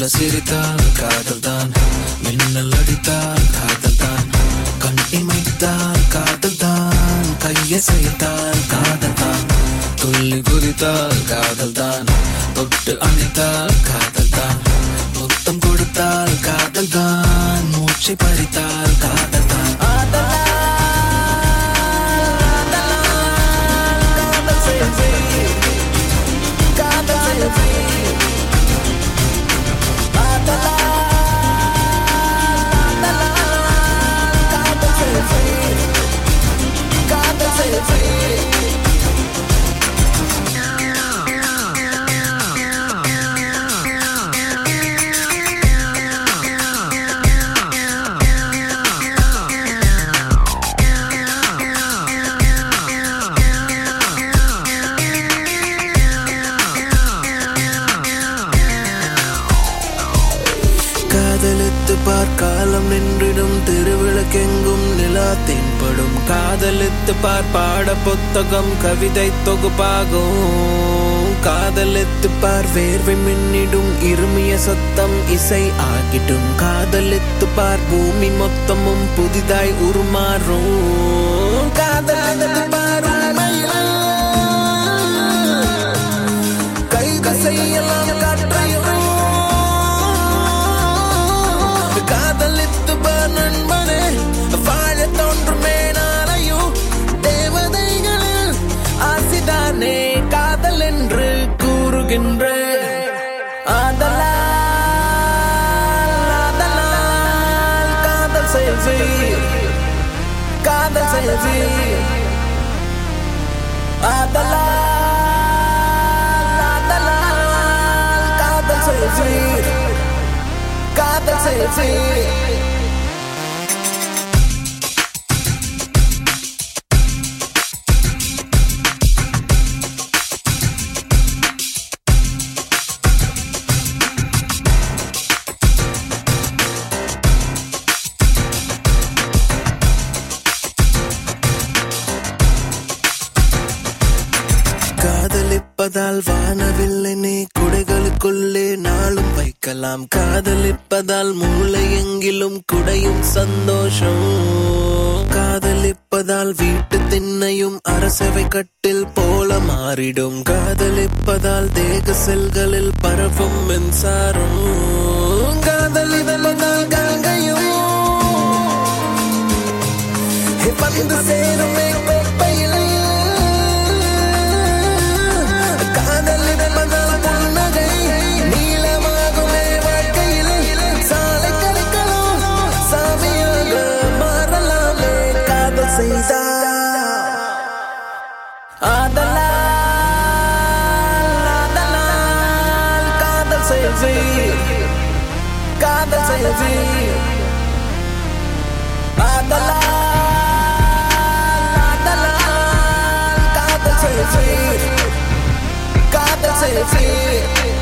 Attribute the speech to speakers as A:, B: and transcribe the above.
A: மெல்ல சிரித்தால் காதல் தான் மின்னல் அடித்தால் காதல் தான் கண் இமைத்தால் காதல் தான் கையசைத்தால் காதல் தான் துள்ளி குதித்தால் காதல் தான் தொட்டு அணைத்தால் காதல் தான் முத்தம் கொடுத்தால் காதல் தான் மூச்சை பறித்தால் காதல் தான் காதலித்து பார்க்காலம் நின்றிடும் திருவிளக்கெங்கும் நிலா தென்படும் காதலித்து பார் பாட புத்தகம் கவிதை தொகுப்பாகும் காதலித்து பார் வேர்வை மின்னிடும் இருமிய சத்தம் இசை ஆகிடும் காதலித்து பார் பூமி மொத்தமும் புதிதாய் உருமாறும் காதலித்து பார் உண்மையில் கைது செய்யலாம் காற்றையும் காதலித்து பார் நண்பனே வாழ தோன்றுமே நாளையும் தேவதைகளில் ஆசிதானே காதல் என்று கூறுகின்ற ஆதலால் ஆதலால் காதல் செல்வி காதல் செல்வி ஆதலால் ஆதலால் காதல் செல்வி காதல் செல்வி காதலிப்பதால் வானவில்லை நீ குடைகளுக்குள்ளே நாளும் வைக்கலாம் காதலிப்பதால் மூளை எங்கிலும் குடையும் சந்தோஷம் காதலிப்பதால் வீட்டு திண்ணையும் அரசவை கட்டில் போல மாறிடும் காதலிப்பதால் தேக செல்களில் பரவும் மின்சாரம் காதலிப்பதால் கங்கையும் வந்து சேருமே கோப்பையில் காதலிப்பதால் புன்னகை நீளமாகுமே வாழ்க்கையில் சாலை கழிக்கலாம் சாமியாக மாறலாமே காதல் செய்தார் ஆதலால் ஆதலால் காதல் செல்வி காதல் செல்வி ஆதலால் ஆதலால் காதல் செல்வி காதல் செல்வி